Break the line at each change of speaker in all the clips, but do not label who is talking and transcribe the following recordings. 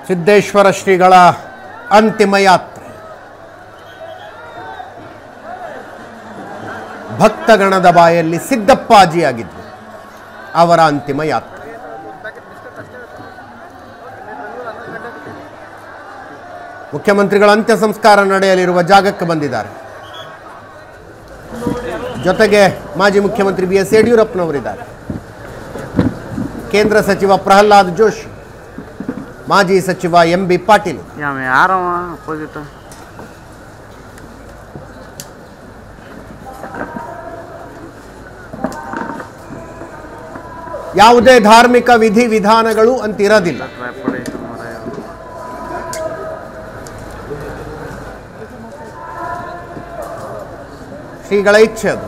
ಸಿದ್ದೇಶ್ವರ ಶ್ರೀಗಳ ಅಂತಿಮ ಯಾತ್ರೆ ಭಕ್ತಗಣದ ಬಾಯಲ್ಲಿ ಸಿದ್ದಪ್ಪಾಜಿಯಾಗಿದ್ದರು ಅವರ ಅಂತಿಮ ಯಾತ್ರೆ ಮುಖ್ಯಮಂತ್ರಿಗಳ ಅಂತ್ಯ ಸಂಸ್ಕಾರ ನಡೆಯಲಿರುವ ಜಾಗಕ್ಕೆ ಬಂದಿದ್ದಾರೆ ಜೊತೆಗೆ ಮಾಜಿ ಮುಖ್ಯಮಂತ್ರಿ ಬಿ ಎಸ್ ಯಡಿಯೂರಪ್ಪನವರಿದ್ದಾರೆ ಕೇಂದ್ರ ಸಚಿವ ಪ್ರಹ್ಲಾದ್ ಜೋಶಿ ಮಾಜಿ ಸಚಿವ ಎಂ ಬಿ ಪಾಟೀಲ್
ಯಾವ ಯಾರವ ಅಪೋಸಿಟ್
ಯಾವುದೇ ಧಾರ್ಮಿಕ ವಿಧಿ ವಿಧಾನಗಳು ಅಂತಿರೋದಿಲ್ಲ
ರೆಪುಟೇಷನ್ ಮಾರಾಯ
ಶ್ರೀಗಳ ಇಚ್ಛೆ ಅದು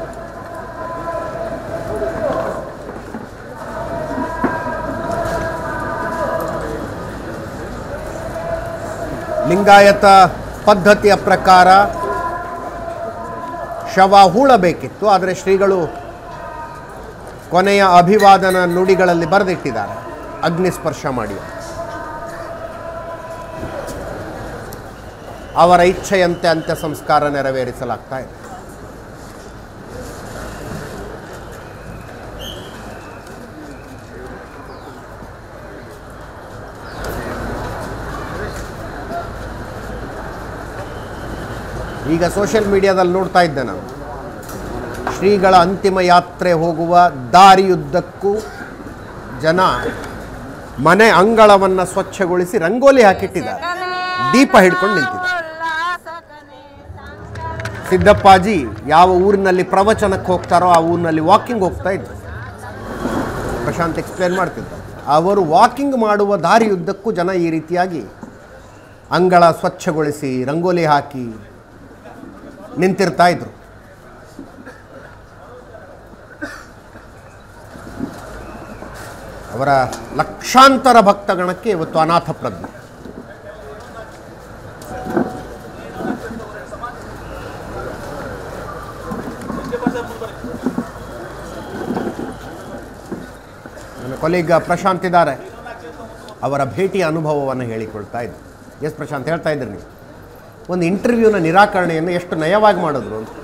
ಲಿಂಗಾಯತ ಪದ್ಧತಿಯ ಪ್ರಕಾರ ಶವ ಹೂಳಬೇಕಿತ್ತು ಆದರೆ ಶ್ರೀಗಳು ಕೊನೆಯ ಅಭಿವಾದನ ನುಡಿಗಳಲ್ಲಿ ಬರೆದಿಟ್ಟಿದ್ದಾರೆ ಅಗ್ನಿಸ್ಪರ್ಶ ಮಾಡಿ ಅವರ ಇಚ್ಛೆಯಂತೆ ಅಂತ್ಯ ಸಂಸ್ಕಾರ ನೆರವೇರಿಸಲಾಗ್ತಾ ಇದೆ ಈಗ ಸೋಷಿಯಲ್ ಮೀಡಿಯಾದಲ್ಲಿ ನೋಡ್ತಾ ಇದ್ದೆ ನಾನು ಶ್ರೀಗಳ ಅಂತಿಮ ಯಾತ್ರೆ ಹೋಗುವ ದಾರಿಯುದ್ದಕ್ಕೂ ಜನ ಮನೆ ಅಂಗಳವನ್ನು ಸ್ವಚ್ಛಗೊಳಿಸಿ ರಂಗೋಲಿ ಹಾಕಿಟ್ಟಿದ್ದಾರೆ ದೀಪ ಹಿಡ್ಕೊಂಡು ನಿಂತಿದ್ದಾರೆ ಸಿದ್ದಪ್ಪಾಜಿ ಯಾವ ಊರಿನಲ್ಲಿ ಪ್ರವಚನಕ್ಕೆ ಹೋಗ್ತಾರೋ ಆ ಊರಿನಲ್ಲಿ ವಾಕಿಂಗ್ ಹೋಗ್ತಾ ಇದ್ರು ಪ್ರಶಾಂತ್ ಎಕ್ಸ್ಪ್ಲೇನ್ ಮಾಡ್ತಿದ್ದ ಅವರು ವಾಕಿಂಗ್ ಮಾಡುವ ದಾರಿಯುದ್ದಕ್ಕೂ ಜನ ಈ ರೀತಿಯಾಗಿ ಅಂಗಳ ಸ್ವಚ್ಛಗೊಳಿಸಿ ರಂಗೋಲಿ ಹಾಕಿ ನಿಂತಿರ್ತಾ ಇದ್ರು ಅವರ ಲಕ್ಷಾಂತರ ಭಕ್ತಗಣಕ್ಕೆ ಇವತ್ತು ಅನಾಥ ಪ್ರಜ್ಞೆ ನನ್ನ ಕೊಲೀಗ ಪ್ರಶಾಂತ್ ಇದ್ದಾರೆ ಅವರ ಭೇಟಿಯ ಅನುಭವವನ್ನು ಹೇಳಿಕೊಳ್ತಾ ಇದ್ದರು ಎಸ್ ಪ್ರಶಾಂತ್ ಹೇಳ್ತಾ ಇದ್ರಿ ನೀವು ಒಂದು ಇಂಟರ್ವ್ಯೂನ ನಿರಾಕರಣೆಯನ್ನು ಎಷ್ಟು ನಯವಾಗಿ ಮಾಡಿದ್ರು ಅಂತ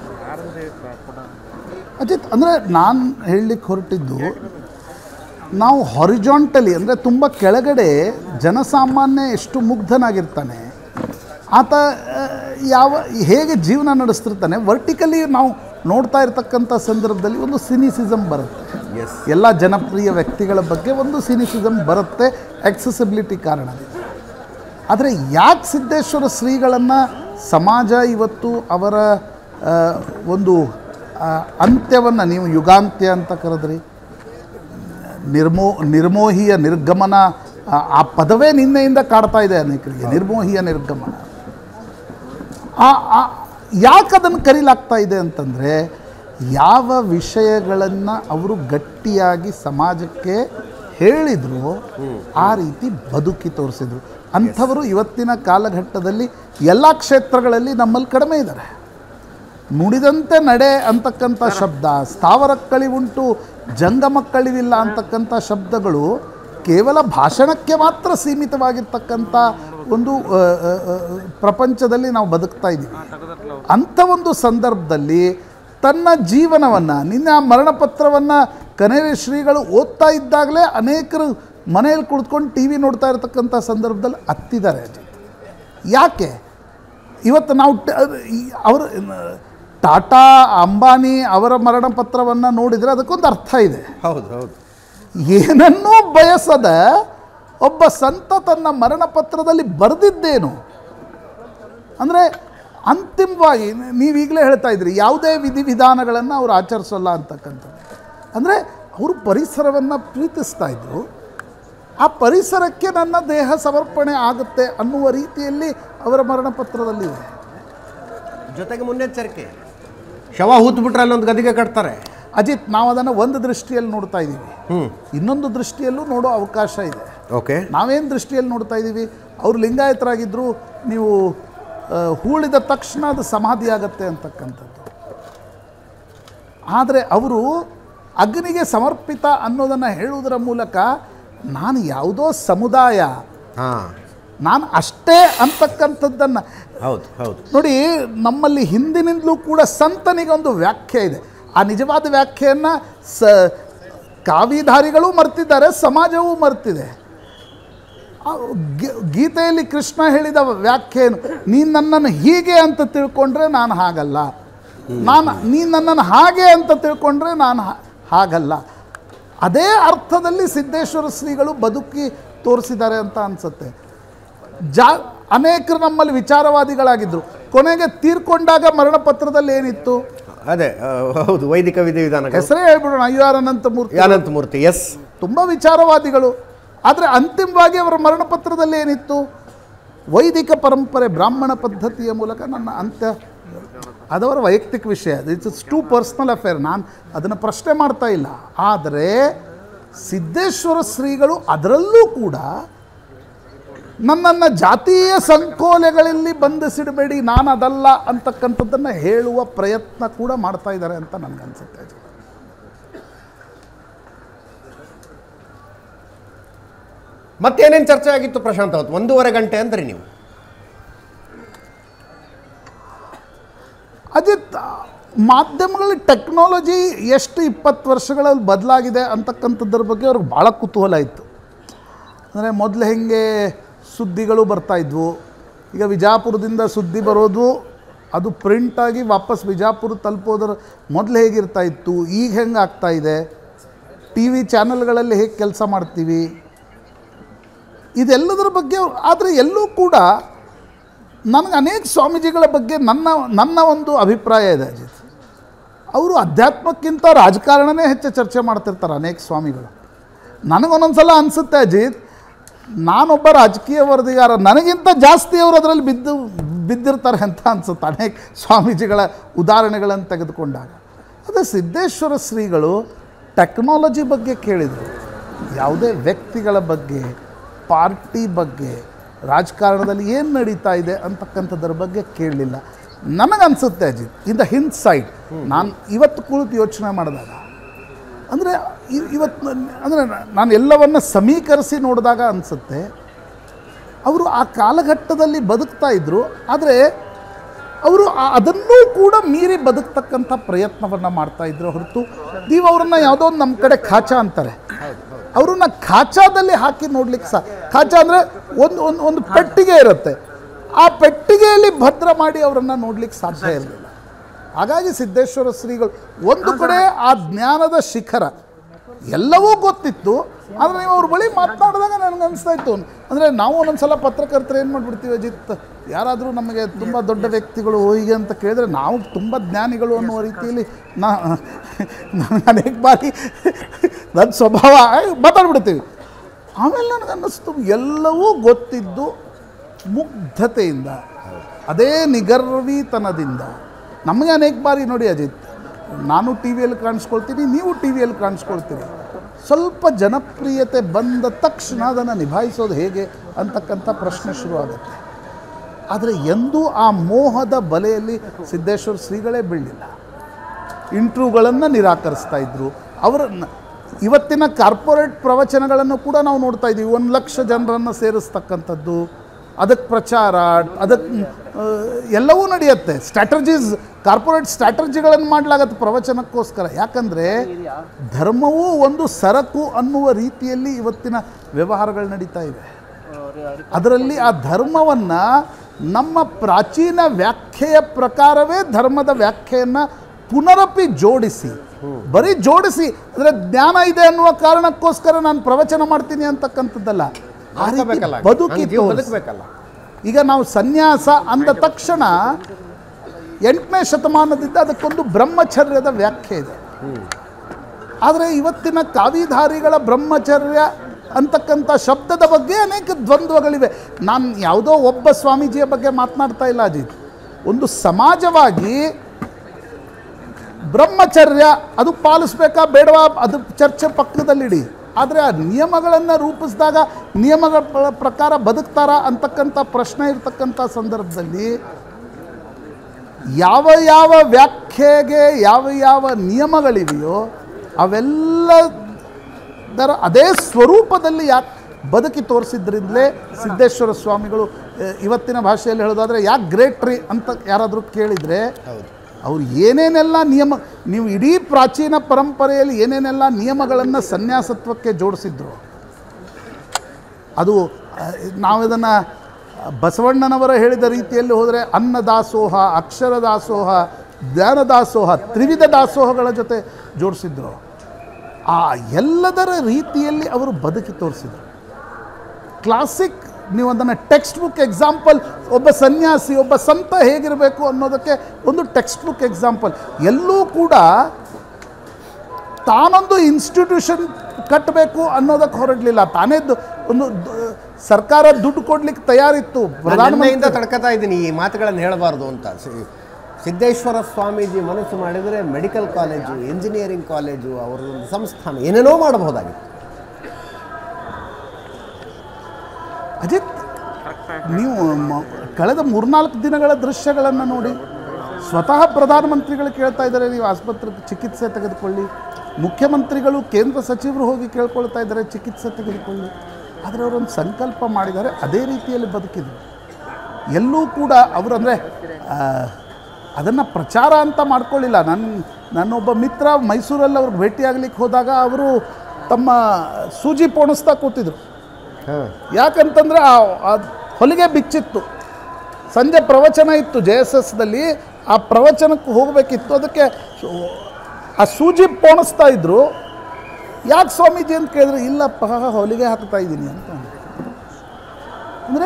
ಅಜಿತ್ ಅಂದರೆ ನಾನು ಹೇಳಲಿಕ್ಕೆ ಹೊರಟಿದ್ದು ನಾವು ಹಾರಿಜಾಂಟಲಿ ಅಂದರೆ ತುಂಬ ಕೆಳಗಡೆ ಜನಸಾಮಾನ್ಯ ಎಷ್ಟು ಮುಗ್ಧನಾಗಿರ್ತಾನೆ ಆತ ಆ, ಯಾವ ಹೇಗೆ ಜೀವನ ನಡೆಸ್ತಿರ್ತಾನೆ ವರ್ಟಿಕಲಿ ನಾವು ನೋಡ್ತಾ ಇರ್ತಕ್ಕಂಥ ಸಂದರ್ಭದಲ್ಲಿ ಒಂದು ಸಿನಿಸಿಸಮ್ ಬರುತ್ತೆ
ಎಸ್
ಎಲ್ಲ ಜನಪ್ರಿಯ ವ್ಯಕ್ತಿಗಳ ಬಗ್ಗೆ ಒಂದು ಸಿನಿಸಿಸಮ್ ಬರುತ್ತೆ ಆಕ್ಸೆಸಿಬಿಲಿಟಿ ಕಾರಣದಿಂದ ಆದರೆ ಯಾಕೆ ಸಿದ್ದೇಶ್ವರ ಶ್ರೀಗಳನ್ನು ಸಮಾಜ ಇವತ್ತು ಅವರ ಆ, ಒಂದು ಅಂತ್ಯವನ್ನು ನೀವು ಯುಗಾಂತ್ಯ ಅಂತ ಕರೆದ್ರಿ ನಿರ್ಮೋ ನಿರ್ಮೋಹಿಯ ನಿರ್ಗಮನ ಆ- ಆ ಪದವೇ ನಿನ್ನೆಯಿಂದ ಕಾಡ್ತಾ ಇದೆ ಅನೇಕರಿಗೆ ನಿರ್ಮೋಹಿಯ ನಿರ್ಗಮನ ಆ ಯಾಕೆ ಅದನ್ನು ಕರೀಲಾಗ್ತಾ ಇದೆ ಅಂತಂದರೆ ಯಾವ ವಿಷಯಗಳನ್ನು ಅವರು ಗಟ್ಟಿಯಾಗಿ ಸಮಾಜಕ್ಕೆ ಹೇಳಿದ್ರು ಆ ರೀತಿ ಬದುಕಿ ತೋರಿಸಿದ್ರು ಅಂಥವರು ಇವತ್ತಿನ ಕಾಲಘಟ್ಟದಲ್ಲಿ ಎಲ್ಲ ಕ್ಷೇತ್ರಗಳಲ್ಲಿ ನಮ್ಮಲ್ಲಿ ಕಡಿಮೆ ಇದ್ದಾರೆ ನುಡಿದಂತೆ ನಡೆ ಅಂತಕ್ಕಂಥ ಶಬ್ದ ಸ್ಥಾವರಕ್ಕಳಿವುಂಟು ಜಂಗಮಕ್ಕಳಿವಿಲ್ಲ ಅಂತಕ್ಕಂಥ ಶಬ್ದಗಳು ಕೇವಲ ಭಾಷಣಕ್ಕೆ ಮಾತ್ರ ಸೀಮಿತವಾಗಿರ್ತಕ್ಕಂಥ ಒಂದು ಆ, ಆ, ಆ, ಪ್ರಪಂಚದಲ್ಲಿ ನಾವು ಬದುಕ್ತಾ ಇದ್ದೀವಿ ಅಂಥ ಒಂದು ಸಂದರ್ಭದಲ್ಲಿ ತನ್ನ ಜೀವನವನ್ನು ನಿನ್ನೆ ಆ ಮರಣಪತ್ರವನ್ನು ಕನೇರಿ ಶ್ರೀಗಳು ಓದ್ತಾ ಇದ್ದಾಗಲೇ ಅನೇಕರು ಮನೆಯಲ್ಲಿ ಕುಳಿತುಕೊಂಡು ಟಿ ವಿ ನೋಡ್ತಾ ಇರತಕ್ಕಂಥ ಸಂದರ್ಭದಲ್ಲಿ ಹತ್ತಿದ್ದಾರೆ ಅಜಿತ್ ಯಾಕೆ ಇವತ್ತು ನಾವು ಟ- ಈ- ಅವರು ಟಾಟಾ ಅಂಬಾನಿ ಅವರ ಮರಣಪತ್ರವನ್ನು ನೋಡಿದರೆ ಅದಕ್ಕೊಂದು ಅರ್ಥ ಇದೆ
ಹೌದು ಹೌದು
ಏನನ್ನೂ ಬಯಸದ ಒಬ್ಬ ಸಂತ ತನ್ನ ಮರಣಪತ್ರದಲ್ಲಿ ಬರೆದಿದ್ದೇನು ಅಂದರೆ ಅಂತಿಮವಾಗಿ ನೀವು ಈಗಲೇ ಹೇಳ್ತಾ ಇದ್ರಿ ಯಾವುದೇ ವಿಧಿವಿಧಾನಗಳನ್ನು ಅವರು ಆಚರಿಸಲ್ಲ ಅಂತಕ್ಕಂಥದ್ದು ಅಂದರೆ ಅವರು ಪರಿಸರವನ್ನು ಪ್ರೀತಿಸ್ತಾ ಇದ್ರು ಆ ಪರಿಸರಕ್ಕೆ ನನ್ನ ದೇಹ ಸಮರ್ಪಣೆ ಆಗುತ್ತೆ ಅನ್ನುವ ರೀತಿಯಲ್ಲಿ ಅವರ ಮರಣಪತ್ರದಲ್ಲಿದೆ
ಜೊತೆಗೆ ಮುನ್ನೆಚ್ಚರಿಕೆ ಶವ ಹೂತ್ಬಿಟ್ರೆ ಅಲ್ಲೊಂದು ಗದಿಗೆ ಕಟ್ತಾರೆ
ಅಜಿತ್ ನಾವು ಅದನ್ನು ಒಂದು ದೃಷ್ಟಿಯಲ್ಲಿ ನೋಡ್ತಾ ಇದ್ದೀವಿ
ಹ್ಞೂ
ಇನ್ನೊಂದು ದೃಷ್ಟಿಯಲ್ಲೂ ನೋಡೋ ಅವಕಾಶ ಇದೆ
ಓಕೆ
ನಾವೇನು ದೃಷ್ಟಿಯಲ್ಲಿ ನೋಡ್ತಾ ಇದ್ದೀವಿ ಅವರು ಲಿಂಗಾಯತರಾಗಿದ್ದರು ನೀವು ಆ, ಹೂಳಿದ ತಕ್ಷಣ ಅದು ಸಮಾಧಿ ಆಗತ್ತೆ ಅಂತಕ್ಕಂಥದ್ದು ಆದರೆ ಅವರು ಅಗ್ನಿಗೆ ಸಮರ್ಪಿತ ಅನ್ನೋದನ್ನು ಹೇಳುವುದರ ಮೂಲಕ ನಾನು ಯಾವುದೋ ಸಮುದಾಯ
ಹಾಂ
ನಾನು ಅಷ್ಟೇ ಅಂತಕ್ಕಂಥದ್ದನ್ನು
ಹೌದು ಹೌದು
ನೋಡಿ ನಮ್ಮಲ್ಲಿ ಹಿಂದಿನಿಂದಲೂ ಕೂಡ ಸಂತನಿಗೆ ಒಂದು ವ್ಯಾಖ್ಯೆ ಇದೆ ಆ ನಿಜವಾದ ವ್ಯಾಖ್ಯೆಯನ್ನು ಸ ಕಾವಿಧಾರಿಗಳು ಮರ್ತಿದ್ದಾರೆ ಸಮಾಜವೂ ಮರ್ತಿದೆ ಆ ಗಿ- ಗೀತೆಯಲ್ಲಿ ಕೃಷ್ಣ ಹೇಳಿದ ವ್ಯಾಖ್ಯೆ ಏನು ನೀನು ನನ್ನನ್ನು ಹೀಗೆ ಅಂತ ತಿಳ್ಕೊಂಡ್ರೆ ನಾನು ಹಾಗಲ್ಲ ನಾನು ನೀನು ನನ್ನನ್ನು ಹಾಗೆ ಅಂತ ತಿಳ್ಕೊಂಡ್ರೆ ನಾನು ಹಾ- ಹಾಗಲ್ಲ ಅದೇ ಅರ್ಥದಲ್ಲಿ ಸಿದ್ದೇಶ್ವರ ಶ್ರೀಗಳು ಬದುಕಿ ತೋರಿಸಿದ್ದಾರೆ ಅಂತ ಅನಿಸುತ್ತೆ ಜಾ ಅನೇಕರು ನಮ್ಮಲ್ಲಿ ವಿಚಾರವಾದಿಗಳಾಗಿದ್ದರು ಕೊನೆಗೆ ತೀರ್ಕೊಂಡಾಗ ಮರಣಪತ್ರದಲ್ಲಿ ಏನಿತ್ತು
ಅದೇ ಆ, ಹೌದು ವೈದಿಕ ವಿಧಿವಿಧಾನಗಳು
ಹೆಸರೇ ಹೇಳ್ಬಿಡೋಣ ಅಯ್ಯೋ ಅನಂತ ಮೂರ್ತಿ
ಅನಂತ ಮೂರ್ತಿ ಎಸ್
ತುಂಬ ವಿಚಾರವಾದಿಗಳು ಆದರೆ ಅಂತಿಮವಾಗಿ ಅವರ ಮರಣಪತ್ರದಲ್ಲಿ ಏನಿತ್ತು ವೈದಿಕ ಪರಂಪರೆ ಬ್ರಾಹ್ಮಣ ಪದ್ಧತಿಯ ಮೂಲಕ ನನ್ನ ಅಂತ್ಯ ಅದವರ ವೈಯಕ್ತಿಕ ವಿಷಯ ಇಟ್ಸ್ ಟೂ ಪರ್ಸ್ನಲ್ ಅಫೇರ್ ನಾನು ಅದನ್ನು ಪ್ರಶ್ನೆ ಮಾಡ್ತಾ ಇಲ್ಲ ಆದರೆ ಸಿದ್ದೇಶ್ವರ ಶ್ರೀಗಳು ಅದರಲ್ಲೂ ಕೂಡ ನನ್ನನ್ನು ಜಾತೀಯ ಸಂಕೋಲೆಗಳಲ್ಲಿ ಬಂಧಿಸಿಡಬೇಡಿ ನಾನು ಅದಲ್ಲ ಅಂತಕ್ಕಂಥದ್ದನ್ನು ಹೇಳುವ ಪ್ರಯತ್ನ ಕೂಡ ಮಾಡ್ತಾ ಇದ್ದಾರೆ ಅಂತ ನನಗನ್ಸುತ್ತೆ
ಮತ್ತೇನೇನು ಚರ್ಚೆ ಆಗಿತ್ತು ಪ್ರಶಾಂತ್ ಅವತ್ತು ಒಂದೂವರೆ ಗಂಟೆ ಅಂದ್ರಿ ನೀವು
ಅಜಿತ್ ಮಾಧ್ಯಮಗಳ ಟೆಕ್ನಾಲಜಿ ಎಷ್ಟು ಇಪ್ಪತ್ತು ವರ್ಷಗಳಲ್ಲಿ ಬದಲಾಗಿದೆ ಅಂತಕ್ಕಂಥದ್ರ ಬಗ್ಗೆ ಅವ್ರಿಗೆ ಭಾಳ ಕುತೂಹಲ ಇತ್ತು ಅಂದರೆ ಮೊದಲು ಹೆಂಗೆ ಸುದ್ದಿಗಳು ಬರ್ತಾಯಿದ್ವು ಈಗ ವಿಜಾಪುರದಿಂದ ಸುದ್ದಿ ಬರೋದು ಅದು ಪ್ರಿಂಟಾಗಿ ವಾಪಸ್ ವಿಜಾಪುರ ತಲುಪೋದ್ರ ಮೊದಲು ಹೇಗಿರ್ತಾ ಇತ್ತು ಈಗ ಹೆಂಗೆ ಆಗ್ತಾ ಇದೆ ಟಿ ವಿ ಚಾನಲ್ಗಳಲ್ಲಿ ಹೇಗೆ ಕೆಲಸ ಮಾಡ್ತೀವಿ ಇದೆಲ್ಲದರ ಬಗ್ಗೆ ಆದರೆ ಎಲ್ಲೂ ಕೂಡ ನನಗೆ ಅನೇಕ ಸ್ವಾಮೀಜಿಗಳ ಬಗ್ಗೆ ನನ್ನ ನನ್ನ ಒಂದು ಅಭಿಪ್ರಾಯ ಇದೆ ಅಜಿತ್ ಅವರು ಅಧ್ಯಾತ್ಮಕ್ಕಿಂತ ರಾಜಕಾರಣನೇ ಹೆಚ್ಚು ಚರ್ಚೆ ಮಾಡ್ತಿರ್ತಾರೆ ಅನೇಕ ಸ್ವಾಮಿಗಳು ನನಗೊಂದೊಂದು ಸಲ ಅನಿಸುತ್ತೆ ಅಜಿತ್ ನಾನೊಬ್ಬ ರಾಜಕೀಯ ವರದಿಗಾರ ನನಗಿಂತ ಜಾಸ್ತಿ ಅವರು ಅದರಲ್ಲಿ ಬಿದ್ದು ಬಿದ್ದಿರ್ತಾರೆ ಅಂತ ಅನಿಸುತ್ತೆ ಅನೇಕ ಸ್ವಾಮೀಜಿಗಳ ಉದಾಹರಣೆಗಳನ್ನು ತೆಗೆದುಕೊಂಡಾಗ ಅದೇ ಸಿದ್ದೇಶ್ವರ ಶ್ರೀಗಳು ಟೆಕ್ನಾಲಜಿ ಬಗ್ಗೆ ಕೇಳಿದರು ಯಾವುದೇ ವ್ಯಕ್ತಿಗಳ ಬಗ್ಗೆ ಪಾರ್ಟಿ ಬಗ್ಗೆ ರಾಜಕಾರಣದಲ್ಲಿ ಏನು ನಡೀತಾ ಇದೆ ಅಂತಕ್ಕಂಥದ್ರ ಬಗ್ಗೆ ಕೇಳಲಿಲ್ಲ ನನಗನ್ಸುತ್ತೆ Ajit in the hindsight ನಾನು ಇವತ್ತು ಕುಳಿತು ಯೋಚನೆ ಮಾಡಿದಾಗ ಅಂದರೆ ಇವತ್ತು ಅಂದರೆ ನಾನು ಎಲ್ಲವನ್ನ ಸಮೀಕರಿಸಿ ನೋಡಿದಾಗ ಅನಿಸುತ್ತೆ ಅವರು ಆ ಕಾಲಘಟ್ಟದಲ್ಲಿ ಬದುಕ್ತಾ ಇದ್ದರು ಆದರೆ ಅವರು ಆ- ಅದನ್ನೂ ಕೂಡ ಮೀರಿ ಬದುಕ್ತಕ್ಕಂಥ ಪ್ರಯತ್ನವನ್ನು ಮಾಡ್ತಾ ಇದ್ರು ಹೊರತು ನೀವು ಅವರನ್ನು ಯಾವುದೋ ಒಂದು ನಮ್ಮ ಕಡೆ ಖಾಚಾ ಅಂತಾರೆ ಅವ್ರನ್ನ ಖಾಚಾದಲ್ಲಿ ಹಾಕಿ ನೋಡ್ಲಿಕ್ಕೆ ಸಹ ಖಾಚಾ ಅಂದರೆ ಒಂದು ಒಂದು ಒಂದು ಪೆಟ್ಟಿಗೆ ಇರುತ್ತೆ ಆ ಪೆಟ್ಟಿಗೆಯಲ್ಲಿ ಭದ್ರ ಮಾಡಿ ಅವರನ್ನು ನೋಡ್ಲಿಕ್ಕೆ ಸಾಧ್ಯ ಇರಲಿಲ್ಲ ಹಾಗಾಗಿ ಸಿದ್ದೇಶ್ವರ ಶ್ರೀಗಳು ಒಂದು ಕಡೆ ಆ ಜ್ಞಾನದ ಶಿಖರ ಎಲ್ಲವೂ ಗೊತ್ತಿತ್ತು ಆದರೆ ನೀವು ಅವ್ರ ಬಳಿ ಮಾತನಾಡಿದಾಗ ನನಗೆ ಅನಿಸ್ತಾ ಇತ್ತು ಅಂದರೆ ನಾವು ಒಂದೊಂದು ಸಲ ಪತ್ರಕರ್ತರು ಏನು ಮಾಡಿಬಿಡ್ತೀವಿ ಅಜಿತ್ ಯಾರಾದರೂ ನಮಗೆ ತುಂಬ ದೊಡ್ಡ ವ್ಯಕ್ತಿಗಳು ಹೀಗೆ ಅಂತ ಕೇಳಿದ್ರೆ ನಾವು ತುಂಬ ಜ್ಞಾನಿಗಳು ಅನ್ನುವ ರೀತಿಯಲ್ಲಿ ನಾ ನನಗೆ ಅನೇಕ ಬಾರಿ ನನ್ನ ಸ್ವಭಾವ ಮಾತಾಡ್ಬಿಡ್ತೀವಿ ಆಮೇಲೆ ನನಗೆ ಅನ್ನಿಸ್ತು ಎಲ್ಲವೂ ಗೊತ್ತಿದ್ದು ಮುಗ್ಧತೆಯಿಂದ ಅದೇ ನಿಗರ್ವಿತನದಿಂದ ನಮಗೆ ಅನೇಕ ಬಾರಿ ನೋಡಿ ಅಜಿತ್ ನಾನು ಟಿ ವಿಯಲ್ಲಿ ಕಾಣಿಸ್ಕೊಳ್ತೀನಿ ನೀವು ಟಿ ವಿಯಲ್ಲಿ ಕಾಣಿಸ್ಕೊಳ್ತೀರಿ ಸ್ವಲ್ಪ ಜನಪ್ರಿಯತೆ ಬಂದ ತಕ್ಷಣ ಅದನ್ನು ನಿಭಾಯಿಸೋದು ಹೇಗೆ ಅಂತಕ್ಕಂಥ ಪ್ರಶ್ನೆ ಶುರುವಾಗುತ್ತೆ ಆದರೆ ಎಂದೂ ಆ ಮೋಹದ ಬಲೆಯಲ್ಲಿ ಸಿದ್ದೇಶ್ವರ ಶ್ರೀಗಳೇ ಬೀಳಲಿಲ್ಲ ಇಂಟ್ರ್ಯೂಗಳನ್ನು ನಿರಾಕರಿಸ್ತಾ ಇದ್ದರು ಅವರ ಇವತ್ತಿನ ಕಾರ್ಪೊರೇಟ್ ಪ್ರವಚನಗಳನ್ನು ಕೂಡ ನಾವು ನೋಡ್ತಾ ಇದ್ದೀವಿ ಒಂದು ಲಕ್ಷ ಜನರನ್ನು ಸೇರಿಸ್ತಕ್ಕಂಥದ್ದು ಅದಕ್ಕೆ ಪ್ರಚಾರ ಅದಕ್ಕೆ ಆ, ಎಲ್ಲವೂ ನಡೆಯುತ್ತೆ ಸ್ಟ್ರಾಟಜೀಸ್ ಕಾರ್ಪೊರೇಟ್ ಸ್ಟ್ರಾಟಜಿಗಳನ್ನು ಮಾಡಲಾಗತ್ತೆ ಪ್ರವಚನಕ್ಕೋಸ್ಕರ ಯಾಕಂದರೆ ಧರ್ಮವೂ ಒಂದು ಸರಕು ಅನ್ನುವ ರೀತಿಯಲ್ಲಿ ಇವತ್ತಿನ ವ್ಯವಹಾರಗಳು ನಡೀತಾ ಇವೆ ಅದರಲ್ಲಿ ಆ ಧರ್ಮವನ್ನು ನಮ್ಮ ಪ್ರಾಚೀನ ವ್ಯಾಖ್ಯೆಯ ಪ್ರಕಾರವೇ ಧರ್ಮದ ವ್ಯಾಖ್ಯೆಯನ್ನು ಪುನರಪಿ ಜೋಡಿಸಿ ಬರೀ ಜೋಡಿಸಿ ಅಂದರೆ ಜ್ಞಾನ ಇದೆ ಅನ್ನುವ ಕಾರಣಕ್ಕೋಸ್ಕರ ನಾನು ಪ್ರವಚನ ಮಾಡ್ತೀನಿ ಅಂತಕ್ಕಂಥದ್ದಲ್ಲ ಆ ರೀತಿ
ಬದುಕಬೇಕಲ್ಲ
ಬದುಕಿ
ಹಂಗೆ ಜೀವ
ತೋರಿಸಿ.
ಬದುಕಬೇಕಲ್ಲ
ಈಗ ನಾವು ಸನ್ಯಾಸ ಅಂದ ತಕ್ಷಣ ಎಂಟನೇ ಶತಮಾನದಿಂದ ಅದಕ್ಕೊಂದು ಬ್ರಹ್ಮಚರ್ಯದ ವ್ಯಾಖ್ಯೆ ಇದೆ ಆದರೆ ಇವತ್ತಿನ ಕಾವಿಧಾರಿಗಳ ಬ್ರಹ್ಮಚರ್ಯ ಅಂತಕ್ಕಂಥ ಶಬ್ದದ ಬಗ್ಗೆ ಅನೇಕ ದ್ವಂದ್ವಗಳಿವೆ ನಾನು ಯಾವುದೋ ಒಬ್ಬ ಸ್ವಾಮೀಜಿಯ ಬಗ್ಗೆ ಮಾತನಾಡ್ತಾ ಇಲ್ಲ ಅಜಿತ್ ಒಂದು ಸಮಾಜವಾಗಿ ಬ್ರಹ್ಮಚರ್ಯ ಅದು ಪಾಲಿಸ್ಬೇಕಾ ಬೇಡವಾ ಅದು ಚರ್ಚೆ ಪಕ್ಕದಲ್ಲಿಡಿ ಆದರೆ ಆ ನಿಯಮಗಳನ್ನು ರೂಪಿಸಿದಾಗ ನಿಯಮಗಳ ಪ್ರ- ಪ್ರಕಾರ ಬದುಕ್ತಾರಾ ಅಂತಕ್ಕಂಥ ಪ್ರಶ್ನೆ ಇರ್ತಕ್ಕಂಥ ಸಂದರ್ಭದಲ್ಲಿ ಯಾವ ಯಾವ ವ್ಯಾಖ್ಯೆಗೆ ಯಾವ ಯಾವ ನಿಯಮಗಳಿವೆಯೋ ಅವೆಲ್ಲದರ ಅದೇ ಸ್ವರೂಪದಲ್ಲಿ ಯಾಕೆ ಬದುಕಿ ತೋರಿಸಿದ್ರಿಂದಲೇ ಸಿದ್ದೇಶ್ವರ ಸ್ವಾಮಿಗಳು ಆ, ಇವತ್ತಿನ ಭಾಷೆಯಲ್ಲಿ ಹೇಳೋದಾದರೆ ಯಾಕೆ ಗ್ರೇಟ್ ರೀ ಅಂತ ಯಾರಾದರೂ ಕೇಳಿದರೆ ಅವ್ರು ಏನೇನೆಲ್ಲ ನಿಯಮ ನೀವು ಇಡೀ ಪ್ರಾಚೀನ ಪರಂಪರೆಯಲ್ಲಿ ಏನೇನೆಲ್ಲ ನಿಯಮಗಳನ್ನು ಸನ್ಯಾಸತ್ವಕ್ಕೆ ಜೋಡಿಸಿದ್ರು ಅದು ಆ, ನಾವು ಇದನ್ನು ಬಸವಣ್ಣನವರ ಹೇಳಿದ ರೀತಿಯಲ್ಲಿ ಹೋದರೆ ಅನ್ನದಾಸೋಹ ಅಕ್ಷರ ದಾಸೋಹ ಜ್ಞಾನ ದಾಸೋಹ ತ್ರಿವಿಧ ದಾಸೋಹಗಳ ಜೊತೆ ಜೋಡಿಸಿದ್ರು ಆ ಎಲ್ಲದರ ರೀತಿಯಲ್ಲಿ ಅವರು ಬದುಕಿ ತೋರಿಸಿದರು ಕ್ಲಾಸಿಕ್ ನೀವು ಅದನ್ನು ಟೆಕ್ಸ್ಟ್ ಬುಕ್ ಎಕ್ಸಾಂಪಲ್ ಒಬ್ಬ ಸನ್ಯಾಸಿ ಒಬ್ಬ ಸಂತ ಹೇಗಿರಬೇಕು ಅನ್ನೋದಕ್ಕೆ ಒಂದು ಟೆಕ್ಸ್ಟ್ ಬುಕ್ ಎಕ್ಸಾಂಪಲ್ ಎಲ್ಲೂ ಕೂಡ ತಾನೊಂದು ಇನ್ಸ್ಟಿಟ್ಯೂಷನ್ ಕಟ್ಟಬೇಕು ಅನ್ನೋದಕ್ಕೆ ಹೊರಡಲಿಲ್ಲ ತಾನೇ ದು- ಒಂದು ದು- ಸರ್ಕಾರ ದುಡ್ಡು ಕೊಡ್ಲಿಕ್ಕೆ ತಯಾರಿತ್ತು
ನಿನ್ನೆಯಿಂದ
ಪ್ರಧಾನಮಂತ್ರಿ
ತಡ್ಕತಾ ಇದ್ದೀನಿ ಈ ಮಾತುಗಳನ್ನು ಹೇಳಬಾರ್ದು ಅಂತ ಸಿ- ಸಿದ್ದೇಶ್ವರ ಸ್ವಾಮೀಜಿ ಮನಸ್ಸು ಮಾಡಿದರೆ ಮೆಡಿಕಲ್ ಕಾಲೇಜು ಇಂಜಿನಿಯರಿಂಗ್ ಕಾಲೇಜು ಅವರ ಒಂದು ಸಂಸ್ಥಾನ ಏನೇನೋ ಮಾಡಬಹುದಾಗಿತ್ತು
ಅಜಿತ್ ನೀವು ಮ- ಕಳೆದ ಮೂರ್ನಾಲ್ಕು ದಿನಗಳ ದೃಶ್ಯಗಳನ್ನು ನೋಡಿ ಸ್ವತಃ ಪ್ರಧಾನಮಂತ್ರಿಗಳು ಕೇಳ್ತಾ ಇದ್ದಾರೆ ನೀವು ಆಸ್ಪತ್ರೆ ಚಿಕಿತ್ಸೆ ತೆಗೆದುಕೊಳ್ಳಿ ಮುಖ್ಯಮಂತ್ರಿಗಳು ಕೇಂದ್ರ ಸಚಿವರು ಹೋಗಿ ಕೇಳ್ಕೊಳ್ತಾ ಇದ್ದಾರೆ ಚಿಕಿತ್ಸೆ ತೆಗೆದುಕೊಳ್ಳಿ ಆದರೆ ಅವರೊಂದು ಸಂಕಲ್ಪ ಮಾಡಿದ್ದಾರೆ ಅದೇ ರೀತಿಯಲ್ಲಿ ಬದುಕಿದ್ರು ಎಲ್ಲೂ ಕೂಡ ಅವರು ಅಂದರೆ ಅದನ್ನು ಪ್ರಚಾರ ಅಂತ ಮಾಡ್ಕೊಳ್ಳಿಲ್ಲ ನನ್ನ ನನ್ನೊಬ್ಬ ಮಿತ್ರ ಮೈಸೂರಲ್ಲಿ ಅವ್ರಿಗೆ ಭೇಟಿಯಾಗ್ಲಿಕ್ಕೆ ಹೋದಾಗ ಅವರು ತಮ್ಮ ಸೂಜಿ ಪೋಣಿಸ್ತಾ ಕೂತಿದ್ರು ಯಾಕಂತಂದರೆ ಆ ಆ ಹೊಲಿಗೆ ಬಿಚ್ಚಿತ್ತು ಸಂಜೆ ಪ್ರವಚನ ಇತ್ತು ಜೆ ಎಸ್ ಎಸ್ದಲ್ಲಿ ಆ ಪ್ರವಚನಕ್ಕೆ ಹೋಗಬೇಕಿತ್ತು ಅದಕ್ಕೆ ಸು- ಆ ಸೂಜಿ ಪೋಣಿಸ್ತಾ ಇದ್ರು ಯಾಕೆ ಸ್ವಾಮೀಜಿ ಅಂತ ಕೇಳಿದ್ರೆ ಇಲ್ಲಪ್ಪ ಹೊಲಿಗೆ ಹಾಕ್ತಾ ಇದ್ದೀನಿ ಅಂತ ಅಂದರೆ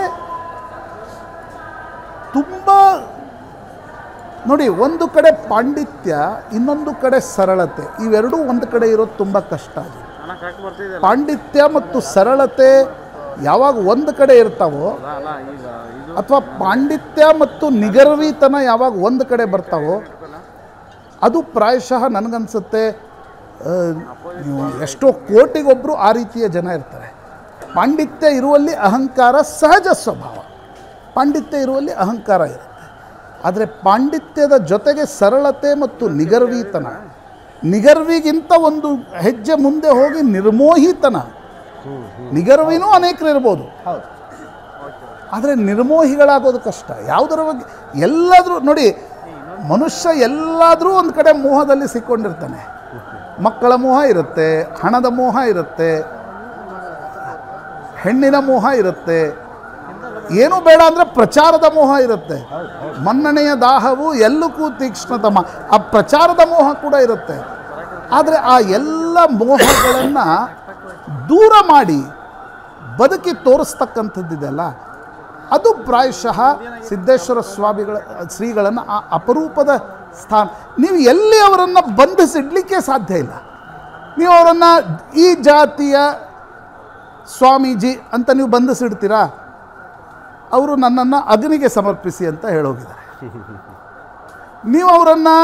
ತುಂಬ ನೋಡಿ ಒಂದು ಕಡೆ ಪಾಂಡಿತ್ಯ ಇನ್ನೊಂದು ಕಡೆ ಸರಳತೆ ಇವೆರಡೂ ಒಂದು ಕಡೆ ಇರೋದು ತುಂಬ ಕಷ್ಟ ಅದು
ಅಣ್ಣ ಕರೆಕ್ಟ್ ಬರ್ತಿದೆ
ಪಾಂಡಿತ್ಯ ಮತ್ತು ಸರಳತೆ ಯಾವಾಗ ಒಂದು ಕಡೆ ಇರ್ತಾವೋ
ಅಲ್ಲ ಈಗ ಇದು
ಅಥವಾ ಪಾಂಡಿತ್ಯ ಮತ್ತು ನಿಗರ್ವಿತನ ಯಾವಾಗ ಒಂದು ಕಡೆ ಬರ್ತಾವೋ ಅದು ಪ್ರಾಯಶಃ ನನಗನ್ಸುತ್ತೆ ಆ, ನೀವು ಎಷ್ಟೋ ಕೋಟಿಗೊಬ್ಬರು ಆ ರೀತಿಯ ಜನ ಇರ್ತಾರೆ ಪಾಂಡಿತ್ಯ ಇರುವಲ್ಲಿ ಅಹಂಕಾರ ಸಹಜ ಸ್ವಭಾವ ಪಾಂಡಿತ್ಯ ಇರುವಲ್ಲಿ ಅಹಂಕಾರ ಇರುತ್ತೆ ಆದರೆ ಪಾಂಡಿತ್ಯದ ಜೊತೆಗೆ ಸರಳತೆ ಮತ್ತು ನಿಗರ್ವಿತನ ನಿಗರ್ವಿಗಿಂತ ಒಂದು ಹೆಜ್ಜೆ ಮುಂದೆ ಹೋಗಿ ನಿರ್ಮೋಹಿತನ ನಿಗರ್ವಿನೂ ಅನೇಕರು ಇರ್ಬೋದು
ಹೌದು
ಆದರೆ ನಿರ್ಮೋಹಿಗಳಾಗೋದು ಕಷ್ಟ ಯಾವುದರ ಬಗ್ಗೆ ಎಲ್ಲಾದರೂ ನೋಡಿ ಮನುಷ್ಯ ಎಲ್ಲಾದರೂ ಒಂದು ಕಡೆ ಮೋಹದಲ್ಲಿ ಸಿಕ್ಕೊಂಡಿರ್ತಾನೆ ಮಕ್ಕಳ ಮೋಹ ಇರುತ್ತೆ ಹಣದ ಮೋಹ ಇರುತ್ತೆ ಹೆಣ್ಣಿನ ಮೋಹ ಇರುತ್ತೆ ಏನೂ ಬೇಡ ಅಂದರೆ ಪ್ರಚಾರದ ಮೋಹ ಇರುತ್ತೆ ಮನ್ನಣೆಯ ದಾಹವು ಎಲ್ಲಕ್ಕೂ ತೀಕ್ಷ್ಣತಮ ಆ ಪ್ರಚಾರದ ಮೋಹ ಕೂಡ ಇರುತ್ತೆ ಆದರೆ ಆ ಎಲ್ಲ ಮೋಹಗಳನ್ನು ದೂರ ಮಾಡಿ ಬದುಕಿ ತೋರಿಸ್ತಕ್ಕಂಥದ್ದಿದೆಯಲ್ಲ ಅದು ಪ್ರಾಯಶಃ ಸಿದ್ದೇಶ್ವರ ಸ್ವಾಮಿಗಳ ಶ್ರೀಗಳನ್ನು ಆ ಅಪರೂಪದ ಸ್ಥಾನ ನೀವು ಎಲ್ಲಿ ಅವರನ್ನು ಬಂಧಿಸಿಡ್ಲಿಕ್ಕೆ ಸಾಧ್ಯ ಇಲ್ಲ ನೀವು ಅವರನ್ನು ಈ ಜಾತಿಯ ಸ್ವಾಮೀಜಿ ಅಂತ ನೀವು ಬಂಧಿಸಿಡ್ತೀರಾ ಅವರು ನನ್ನನ್ನು ಅಗ್ನಿಗೆ ಸಮರ್ಪಿಸಿ ಅಂತ ಹೇಳೋಗಿದ್ದಾರೆ ನೀವು ಅವರನ್ನು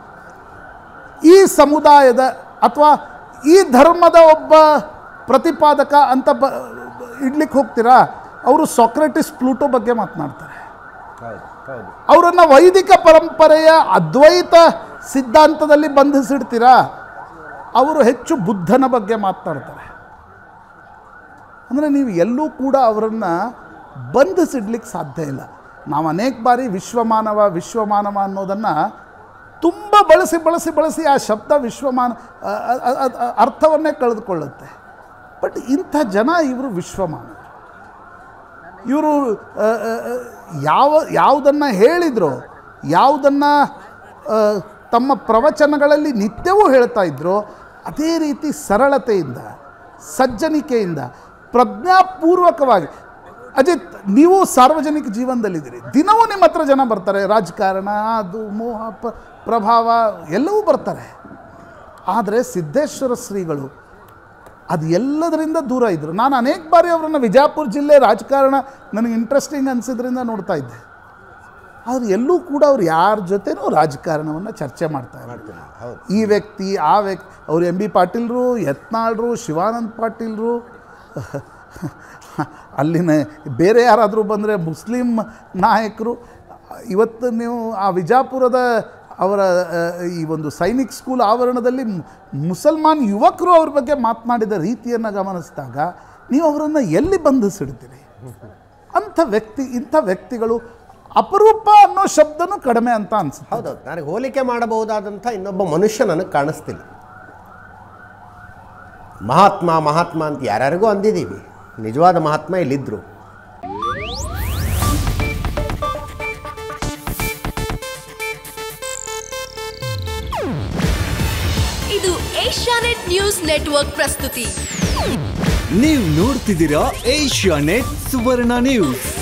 ಈ ಸಮುದಾಯದ ಅಥವಾ ಈ ಧರ್ಮದ ಒಬ್ಬ ಪ್ರತಿಪಾದಕ ಅಂತ ಬ ಇಡ್ಲಿಕ್ಕೆ ಹೋಗ್ತೀರಾ ಅವರು ಸಾಕ್ರೆಟಿಸ್ ಪ್ಲೂಟೋ ಬಗ್ಗೆ ಮಾತನಾಡ್ತಾರೆ
ಹೌದು ಹೌದು
ಅವರನ್ನು ವೈದಿಕ ಪರಂಪರೆಯ ಅದ್ವೈತ ಸಿದ್ಧಾಂತದಲ್ಲಿ ಬಂಧಿಸಿಡ್ತೀರಾ ಅವರು ಹೆಚ್ಚು ಬುದ್ಧನ ಬಗ್ಗೆ ಮಾತನಾಡ್ತಾರೆ ಅಂದರೆ ನೀವು ಎಲ್ಲೂ ಕೂಡ ಅವರನ್ನು ಬಂಧಿಸಿಡ್ಲಿಕ್ಕೆ ಸಾಧ್ಯ ಇಲ್ಲ ನಾವು ಅನೇಕ ಬಾರಿ ವಿಶ್ವಮಾನವ ವಿಶ್ವಮಾನವ ಅನ್ನೋದನ್ನು ತುಂಬ ಬಳಸಿ ಬಳಸಿ ಬಳಸಿ ಆ ಶಬ್ದ ವಿಶ್ವಮಾನ ಅ- ಅ- ಅ- ಅ- ಅರ್ಥವನ್ನೇ ಕಳೆದುಕೊಳ್ಳುತ್ತೆ ಬಟ್ ಇಂಥ ಜನ ಇವರು ವಿಶ್ವಮಾನವ ಇವರು ಯಾವ ಯಾವುದನ್ನು ಹೇಳಿದ್ರು ಯಾವುದನ್ನು ತಮ್ಮ ಪ್ರವಚನಗಳಲ್ಲಿ ನಿತ್ಯವೂ ಹೇಳ್ತಾ ಇದ್ರು ಅದೇ ರೀತಿ ಸರಳತೆಯಿಂದ ಸಜ್ಜನಿಕೆಯಿಂದ ಪ್ರಜ್ಞಾಪೂರ್ವಕವಾಗಿ ಅಜಿತ್ ನೀವು ಸಾರ್ವಜನಿಕ ಜೀವನದಲ್ಲಿದ್ದೀರಿ ದಿನವೂ ನಿಮ್ಮ ಹತ್ರ ಜನ ಬರ್ತಾರೆ ರಾಜಕಾರಣ ಅದು ಮೋಹ ಪ ಪ್ರಭಾವ ಎಲ್ಲವೂ ಬರ್ತಾರೆ ಆದರೆ ಸಿದ್ದೇಶ್ವರ ಶ್ರೀಗಳು ಅದು ಎಲ್ಲದರಿಂದ ದೂರ ಇದ್ದರು ನಾನು ಅನೇಕ ಬಾರಿ ಅವರನ್ನು ವಿಜಯಪುರ ಜಿಲ್ಲೆ ರಾಜಕಾರಣ ನನಗೆ ಇಂಟ್ರೆಸ್ಟಿಂಗ್ ಅನಿಸಿದ್ರಿಂದ ನೋಡ್ತಾ ಇದ್ದೆ ಆದರೆ ಎಲ್ಲೂ ಕೂಡ ಅವ್ರು ಯಾರ ಜೊತೆನೂ ರಾಜಕಾರಣವನ್ನು ಚರ್ಚೆ ಮಾಡ್ತಾ ಇರಲಿಲ್ಲ
ಹೌದು
ಈ ವ್ಯಕ್ತಿ ಆ ವ್ಯಕ್ತಿ ಅವರು ಎಂ ಬಿ ಪಾಟೀಲ್ರು ಯತ್ನಾಳ್ರು ಶಿವಾನಂದ್ ಪಾಟೀಲ್ರು ಅಲ್ಲಿನ ಬೇರೆ ಯಾರಾದರೂ ಬಂದರೆ ಮುಸ್ಲಿಂ ನಾಯಕರು ಇವತ್ತು ನೀವು ಆ ವಿಜಾಪುರದ ಅವರ ಆ, ಈ ಒಂದು ಸೈನಿಕ್ ಸ್ಕೂಲ್ ಆವರಣದಲ್ಲಿ ಮು- ಮುಸಲ್ಮಾನ್ ಯುವಕರು ಅವ್ರ ಬಗ್ಗೆ ಮಾತನಾಡಿದ ರೀತಿಯನ್ನು ಗಮನಿಸಿದಾಗ ನೀವು ಅವರನ್ನು ಎಲ್ಲಿ ಬಂಧಿಸಿಡ್ತೀರಿ ಅಂಥ ವ್ಯಕ್ತಿ ಇಂಥ ವ್ಯಕ್ತಿಗಳು ಅಪರೂಪ ಅನ್ನೋ ಶಬ್ದನೂ ಕಡಿಮೆ ಅಂತ ಅನ್ಸುತ್ತೆ
ಹೌದೌದು ನನಗೆ ಹೋಲಿಕೆ ಮಾಡಬಹುದಾದಂಥ ಇನ್ನೊಬ್ಬ ಮನುಷ್ಯ ನನಗೆ ಕಾಣಿಸ್ತಿಲ್ಲ ಮಹಾತ್ಮ ಮಹಾತ್ಮ ಅಂತ ಯಾರ್ಯಾರಿಗೂ ಅಂದಿದ್ದೀವಿ ನಿಜವಾದ ಮಹಾತ್ಮ ಇಲ್ಲಿದ್ದರು
ಇದು ಏಷ್ಯಾನೆಟ್ ನ್ಯೂಸ್ ನೆಟ್ವರ್ಕ್ ಪ್ರಸ್ತುತಿ
ನೀವು ನೋಡ್ತಿದ್ದೀರಾ ಏಷ್ಯಾ ನೆಟ್ ಸುವರ್ಣ ನ್ಯೂಸ್